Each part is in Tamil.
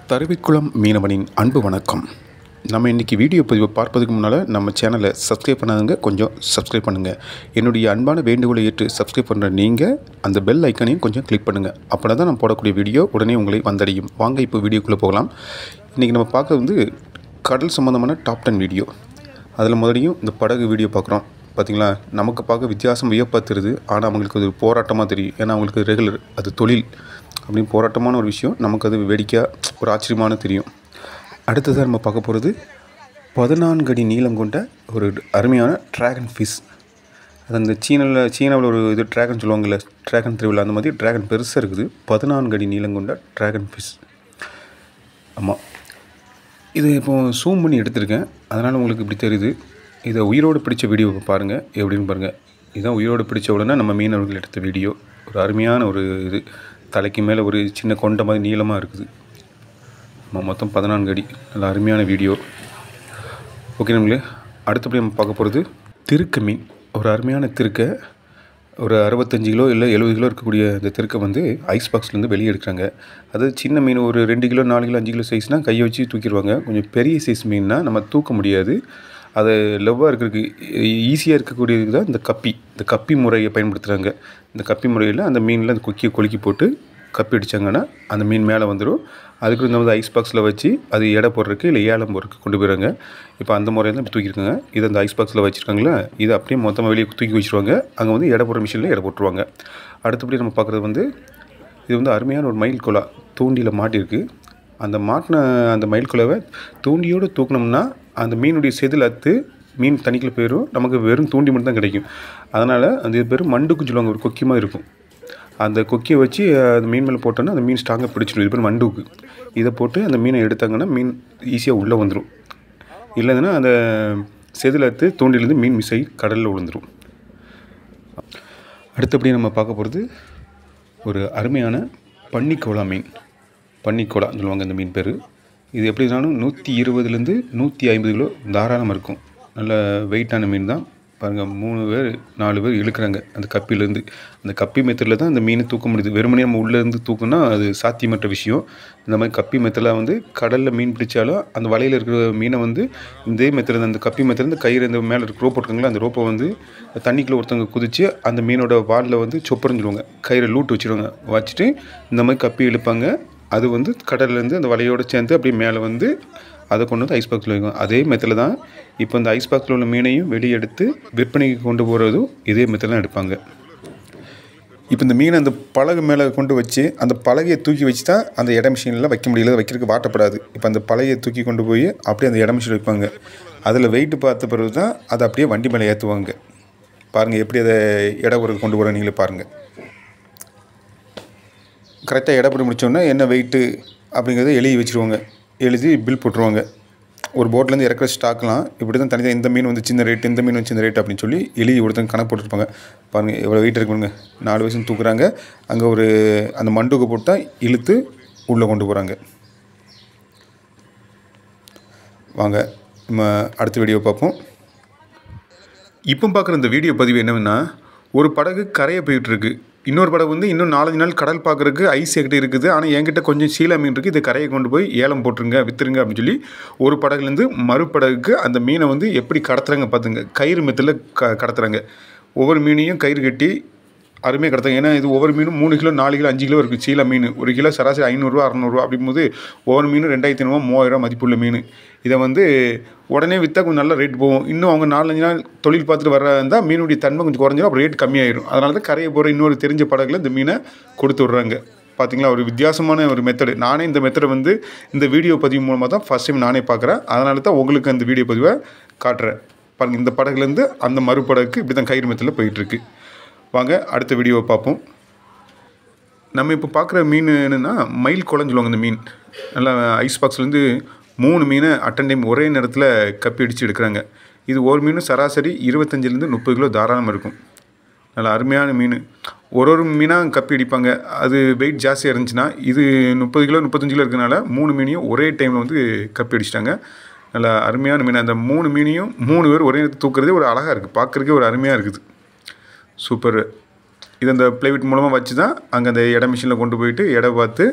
தருவிக்குளம் மீனவனின் அன்பு வணக்கம் நம்ம இன்றைக்கி வீடியோ பதிவை பார்ப்பதுக்கு முன்னால் நம்ம சேனலை சப்ஸ்கிரைப் பண்ணாதவங்க கொஞ்சம் சப்ஸ்கிரைப் பண்ணுங்கள் என்னுடைய அன்பான வேண்டுகோளை ஏற்று சப்ஸ்கிரைப் பண்ணுற நீங்கள் அந்த பெல் ஐக்கனையும் கொஞ்சம் கிளிக் பண்ணுங்கள் அப்படின்னா தான் நான் போடக்கூடிய வீடியோ உடனே உங்களை வந்தடையும் வாங்க இப்போ வீடியோக்குள்ளே போகலாம் இன்றைக்கி நம்ம பார்க்க வந்து கடல் சம்மந்தமான டாப் டென் வீடியோ அதில் முதலையும் இந்த படகு வீடியோ பார்க்குறோம் பார்த்தீங்களா நமக்கு பார்க்க வித்தியாசம் வியப்பாக தெரியுது ஆனால் அவங்களுக்கு அது போராட்டமாக தெரியும் ஏன்னா அவங்களுக்கு ரெகுலர் அது தொழில் அப்படின்னு போராட்டமான ஒரு விஷயம் நமக்கு அது வேடிக்கையாக ஒரு ஆச்சரியமான தெரியும் அடுத்ததாக நம்ம பார்க்க போகிறது பதினான்கு அடி நீளம் கொண்ட ஒரு அருமையான ட்ராகன் ஃபிஷ் அது அந்த சீனாவில் சீனாவில் ஒரு இது ட்ராகன் சொல்லுவாங்கள்ல ட்ராகன் திருவிழா அந்த மாதிரி ட்ராகன் பெருசாக இருக்குது பதினான்கு அடி நீளம் கொண்ட ட்ராகன் ஃபிஷ் ஆமாம் இது இப்போ ஜூம் பண்ணி எடுத்திருக்கேன் அதனால் உங்களுக்கு இப்படி தெரியுது இதை உயிரோடு பிடிச்ச வீடியோ பாருங்கள் எப்படின்னு பாருங்கள் இதுதான் உயிரோடு பிடிச்ச உடனே நம்ம மீனவர்கள் எடுத்த வீடியோ ஒரு அருமையான ஒரு இது தலைக்கு மேலே ஒரு சின்ன கொண்ட மாதிரி நீளமாக இருக்குது ஆமா, மொத்தம் பதினான்கு அடி நல்ல அருமையான வீடியோ ஓகே நம்மளே அடுத்தபடி நம்ம பார்க்க போகிறது திருக்க மீன் ஒரு அருமையான திருக்கை ஒரு அறுபத்தஞ்சு கிலோ இல்லை எழுபது கிலோ இருக்கக்கூடிய இந்த திருக்கை வந்து ஐஸ் பாக்ஸ்லேருந்து வெளியே எடுக்கிறாங்க அது சின்ன மீன் ஒரு ரெண்டு கிலோ நாலு கிலோ அஞ்சு கிலோ சைஸ்னால் கையை வச்சு தூக்கிடுவாங்க கொஞ்சம் பெரிய சைஸ் மீன்னா நம்ம தூக்க முடியாது அது லவ்வாக இருக்கிறதுக்கு ஈஸியாக இருக்கக்கூடியது தான் இந்த கப்பி இந்த கப்பி முறையை பயன்படுத்துகிறாங்க இந்த கப்பி முறையில் அந்த மீனில் அந்த கொக்கியை கொலுக்கி போட்டு கப்பி அடித்தாங்கன்னா அந்த மீன் மேலே வந்துடும் அதுக்கு இந்த வந்து ஐஸ் பாக்ஸில் வச்சு அது எடை போடுறதுக்கு இல்லை ஏலம் போடுறதுக்கு கொண்டு போயிடுறாங்க இப்போ அந்த முறையில் தான் இப்போ தூக்கியிருக்காங்க இது அந்த ஐஸ் பாக்ஸில் வச்சுருக்காங்களா இது அப்படியே மொத்தமாக வெளியே தூக்கி வச்சுருவாங்க அங்கே வந்து எடை போடுற மிஷினில் எடை போட்டுருவாங்க அடுத்தபடி நம்ம பார்க்குறது வந்து இது வந்து அருமையான ஒரு மயில் குலா தூண்டியில் மாட்டியிருக்கு அந்த மாட்டின அந்த மயில் குலாவை தூண்டியோடு தூக்கினோம்னா அந்த மீனுடைய செதில் அத்து மீன் தண்ணிக்குள்ள போயிடும் நமக்கு வெறும் தூண்டி மட்டும் தான் கிடைக்கும் அதனால் அந்த இது பேர் மண்டுக்குன்னு சொல்லுவாங்க ஒரு கொக்கி மாதிரி இருக்கும் அந்த கொக்கியை வச்சு அந்த மீன் மேலே போட்டோன்னா அந்த மீன் ஸ்ட்ராங்காக பிடிச்சிடும் இது பேர் மண்டுக்கு இதை போட்டு அந்த மீனை எடுத்தாங்கன்னா மீன் ஈஸியாக உள்ளே வந்துடும் இல்லைன்னா அந்த செதில் அத்து தூண்டிலேருந்து மீன் மிஸ் ஆகி கடலில் விழுந்துடும் அடுத்தபடி நம்ம பார்க்க போகிறது ஒரு அருமையான பன்னிக்கோலா மீன் பன்னிக்கோலா சொல்லுவாங்க இந்த மீன் பேர் இது எப்படி இருந்தாலும் நூற்றி இருபதுலேருந்து நூற்றி ஐம்பது கிலோ தாராளமாக இருக்கும் நல்ல வெயிட்டான மீன் தான் பாருங்கள் மூணு பேர் நாலு பேர் இழுக்கிறாங்க அந்த கப்பிலேருந்து அந்த கப்பி மெத்தடில் தான் அந்த மீனை தூக்க முடியுது வெறுமனே நம்ம உள்ளேருந்து தூக்குனா அது சாத்தியமற்ற விஷயம் இந்த மாதிரி கப்பி மெத்தடில் வந்து கடலில் மீன் பிடிச்சாலும் அந்த வலையில் இருக்கிற மீனை வந்து இதே மெத்தடில் அந்த கப்பி மெத்தடில் இந்த கயிறு இந்த மேலே இருக்க ரோப் இருக்காங்களா அந்த ரோப்பை வந்து தண்ணிக்குள்ளே ஒருத்தவங்க குதித்து அந்த மீனோட வாலில் வந்து சொப்பரிஞ்சிடுவாங்க கயிறை லூட்டு வச்சுருவாங்க வச்சுட்டு இந்த மாதிரி கப்பி இழுப்பாங்க அது வந்து கடல்லேருந்து அந்த வலையோடு சேர்ந்து அப்படியே மேலே வந்து அதை கொண்டு வந்து ஐஸ் பாக்ஸில் வைக்கும் அதே மெத்தடில் தான் இப்போ இந்த ஐஸ் பாக்ஸில் உள்ள மீனையும் வெளியே எடுத்து விற்பனைக்கு கொண்டு போகிறதும் இதே மெத்தடில் தான் எடுப்பாங்க இப்போ இந்த மீனை அந்த பலகை மேலே கொண்டு வச்சு அந்த பலகையை தூக்கி வச்சு தான் அந்த இட மிஷினில் வைக்க முடியல வைக்கிறதுக்கு வாட்டப்படாது இப்போ அந்த பலகையை தூக்கி கொண்டு போய் அப்படியே அந்த இட மிஷின் வைப்பாங்க அதில் வெயிட்டு பார்த்த பிறகு தான் அதை அப்படியே வண்டி மேலே ஏற்றுவாங்க பாருங்கள் எப்படி அதை இட ஊருக்கு கொண்டு போகிற நீங்களே பாருங்கள் கரெக்டாக எடை போட்டு முடிச்சோடனே என்ன வெயிட்டு அப்படிங்கிறத எழுதி வச்சுருவாங்க எழுதி பில் போட்டுருவாங்க ஒரு போட்லேருந்து இறக்குற ஸ்டாக்லாம் இப்படி தான் தனியாக இந்த மீன் வந்து சின்ன ரேட் இந்த மீன் வந்து சின்ன ரேட் அப்படின்னு சொல்லி எழுதி ஒருத்தங்க கணக்கு போட்டுருப்பாங்க பாருங்கள் எவ்வளோ வெயிட் இருக்குங்க நாலு வயசு தூக்குறாங்க அங்கே ஒரு அந்த மண்டுக்கு போட்டால் இழுத்து உள்ளே கொண்டு போகிறாங்க வாங்க நம்ம அடுத்த வீடியோ பார்ப்போம் இப்போ பார்க்குற இந்த வீடியோ பதிவு என்னன்னா ஒரு படகு கரையை போயிட்டு இருக்கு இன்னொரு படகு வந்து இன்னும் நாலஞ்சு நாள் கடல் பார்க்குறதுக்கு ஐஸ் என்கிட்ட இருக்குது ஆனால் என்கிட்ட கொஞ்சம் சீலா மீன் இருக்குது இதை கரையை கொண்டு போய் ஏலம் போட்டுருங்க விற்றுருங்க அப்படின்னு சொல்லி ஒரு படகுலேருந்து மறுபடகுக்கு அந்த மீனை வந்து எப்படி கடத்துறாங்க பார்த்துங்க கயிறு மெத்தில் க கடத்துறாங்க ஒவ்வொரு மீனையும் கயிறு கட்டி அருமையாக கடத்தாங்க ஏன்னா இது ஒவ்வொரு மீனும் மூணு கிலோ நாலு கிலோ அஞ்சு கிலோ இருக்குது சீலா மீன் ஒரு கிலோ சராசரி ஐநூறுரூவா அறநூறுவா அப்படிங்கும்போது ஒவ்வொரு மீனும் ரெண்டாயிரத்தி ஐநூறுவா மூவாயிரம் மதிப்புள்ள மீன் இதை வந்து உடனே விற்றா கொஞ்சம் நல்ல ரேட் போகும் இன்னும் அவங்க நாலஞ்சு நாள் தொழில் பார்த்துட்டு வர இருந்தால் மீனுடைய தன்மை கொஞ்சம் குறைஞ்சிடும் அப்புறம் ரேட் கம்மியாயிடும் அதனால தான் கரையை போகிற இன்னொரு தெரிஞ்ச படகுல இந்த மீனை கொடுத்து விட்றாங்க பார்த்தீங்களா ஒரு வித்தியாசமான ஒரு மெத்தடு நானே இந்த மெத்தடை வந்து இந்த வீடியோ பதிவு மூலமாக தான் ஃபஸ்ட் டைம் நானே பார்க்குறேன் அதனால தான் உங்களுக்கு அந்த வீடியோ பதிவை காட்டுறேன் பாருங்கள் இந்த படகுலேருந்து அந்த மறுபடகுக்கு இப்படி தான் கயிறு மெத்தில் போயிட்டுருக்கு வாங்க அடுத்த வீடியோவை பார்ப்போம் நம்ம இப்போ பார்க்குற மீன் என்னென்னா மயில் குளம்னு சொல்லுவாங்க இந்த மீன் நல்லா ஐஸ் பாக்ஸ்லேருந்து மூணு மீனை அட்டன் டைம் ஒரே நேரத்தில் கப்பி அடித்து எடுக்கிறாங்க இது ஒரு மீன் சராசரி இருபத்தஞ்சிலேருந்து முப்பது கிலோ தாராளமாக இருக்கும் நல்ல அருமையான மீன் ஒரு ஒரு மீனாக கப்பி அடிப்பாங்க அது வெயிட் ஜாஸ்தியாக இருந்துச்சுன்னா இது முப்பது கிலோ முப்பத்தஞ்சு கிலோ இருக்கனால மூணு மீனையும் ஒரே டைமில் வந்து கப்பி அடிச்சிட்டாங்க நல்ல அருமையான மீன் அந்த மூணு மீனையும் மூணு பேர் ஒரே நேரத்தில் தூக்குறதே ஒரு அழகாக இருக்குது பார்க்குறதுக்கே ஒரு அருமையாக இருக்குது சூப்பர் இது அந்த ப்ளைவுட் மூலமாக வச்சு தான் அங்கே அந்த இட மிஷினில் கொண்டு போயிட்டு எடை பார்த்து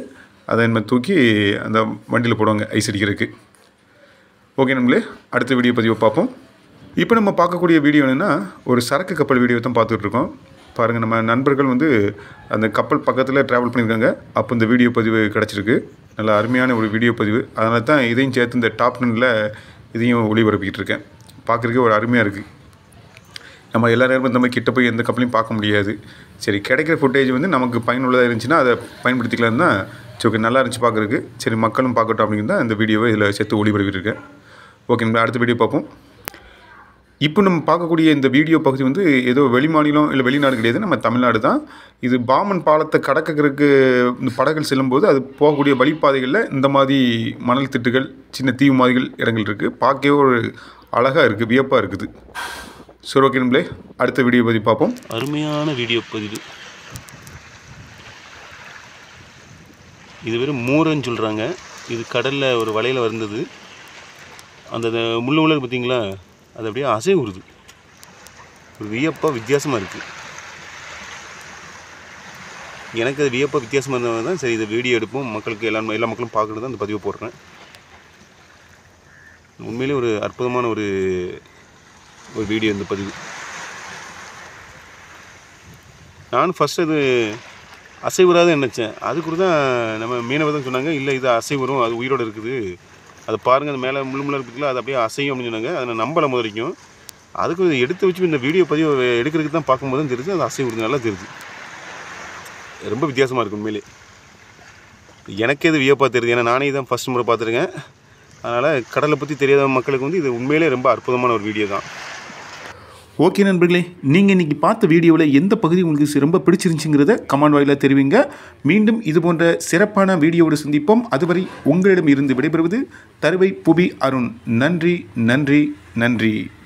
அதை நம்ம தூக்கி அந்த வண்டியில் போடுவாங்க ஐஸ் அடிக்கிறதுக்கு ஓகே நம்மளே அடுத்த வீடியோ பதிவை பார்ப்போம் இப்போ நம்ம பார்க்கக்கூடிய வீடியோ என்னென்னா ஒரு சரக்கு கப்பல் வீடியோ தான் பார்த்துட்டு இருக்கோம் பாருங்கள் நம்ம நண்பர்கள் வந்து அந்த கப்பல் பக்கத்தில் ட்ராவல் பண்ணியிருக்காங்க அப்போ இந்த வீடியோ பதிவு கிடச்சிருக்கு நல்ல அருமையான ஒரு வீடியோ பதிவு அதனால தான் இதையும் சேர்த்து இந்த டாப் டென்னில் இதையும் ஒளிபரப்பிக்கிட்டு இருக்கேன் பார்க்குறதுக்கே ஒரு அருமையாக இருக்குது நம்ம எல்லா நேரமும் இந்த மாதிரி கிட்ட போய் எந்த கப்பலையும் பார்க்க முடியாது சரி கிடைக்கிற ஃபுட்டேஜ் வந்து நமக்கு பயனுள்ளதாக இருந்துச்சுன்னா அதை பயன்படுத்திக்கலாம் தான் சரி ஓகே நல்லா இருந்துச்சு பார்க்குறதுக்கு சரி மக்களும் பார்க்கட்டும் அப்படின்னு தான் இந்த வீடியோவை இதில் சேர்த்து ஒளிபரப்பியிருக்கேன் ஓகே நம்ம அடுத்த வீடியோ பார்ப்போம் இப்போ நம்ம பார்க்கக்கூடிய இந்த வீடியோ பகுதி வந்து ஏதோ வெளிமாநிலம் இல்லை வெளிநாடு கிடையாது நம்ம தமிழ்நாடு தான் இது பாமன் பாலத்தை கடக்கிறதுக்கு இந்த படகுகள் செல்லும்போது அது போகக்கூடிய வழிப்பாதைகளில் இந்த மாதிரி மணல் திட்டுகள் சின்ன தீவு மாதிரிகள் இடங்கள் இருக்குது பார்க்கவே ஒரு அழகாக இருக்குது வியப்பாக இருக்குது சரி ஓகே நம்மளே அடுத்த வீடியோ பற்றி பார்ப்போம் அருமையான வீடியோ பதிவு இது வெறும் மூரன்னு சொல்கிறாங்க இது கடலில் ஒரு வலையில் வந்தது அந்த அந்த முள்ளு முள்ளு பார்த்தீங்களா அது அப்படியே அசை உருது ஒரு வியப்பாக வித்தியாசமாக இருக்குது எனக்கு அது வியப்பாக வித்தியாசமாக இருந்தது தான் சரி இதை வீடியோ எடுப்போம் மக்களுக்கு எல்லா எல்லா மக்களும் பார்க்கறது தான் அந்த பதிவை போடுறேன் உண்மையிலே ஒரு அற்புதமான ஒரு ஒரு வீடியோ இந்த பதிவு நான் ஃபஸ்ட் அது அசைவராத நினச்சேன் அதுக்கு தான் நம்ம மீனவர் தான் சொன்னாங்க இல்லை இது அசைவரும் அது உயிரோடு இருக்குது அதை பாருங்கள் அது மேலே முள்ளு முள்ளு இருக்குல்ல அது அப்படியே அசையும் அப்படின்னு சொன்னாங்க அதை நான் நம்பலை முத வரைக்கும் அதுக்கு எடுத்து வச்சு இந்த வீடியோ பதிவு எடுக்கிறதுக்கு தான் பார்க்கும்போது தான் தெரியுது அது அசைவுறது நல்லா தெரியுது ரொம்ப வித்தியாசமாக இருக்கு உண்மையிலே எனக்கே இது வியப்பாக தெரியுது ஏன்னா நானே தான் ஃபஸ்ட் முறை பார்த்துருக்கேன் அதனால் கடலை பற்றி தெரியாத மக்களுக்கு வந்து இது உண்மையிலே ரொம்ப அற்புதமான ஒரு வீடியோ தான் ஓகே நண்பர்களே நீங்கள் இன்றைக்கி பார்த்த வீடியோவில் எந்த பகுதி உங்களுக்கு ரொம்ப பிடிச்சிருந்துச்சுங்கிறத கமெண்ட் வாயிலாக தெரிவிங்க மீண்டும் இது போன்ற சிறப்பான வீடியோவோடு சந்திப்போம் அதுவரை உங்களிடம் இருந்து விடைபெறுவது தருவை புபி அருண் நன்றி நன்றி நன்றி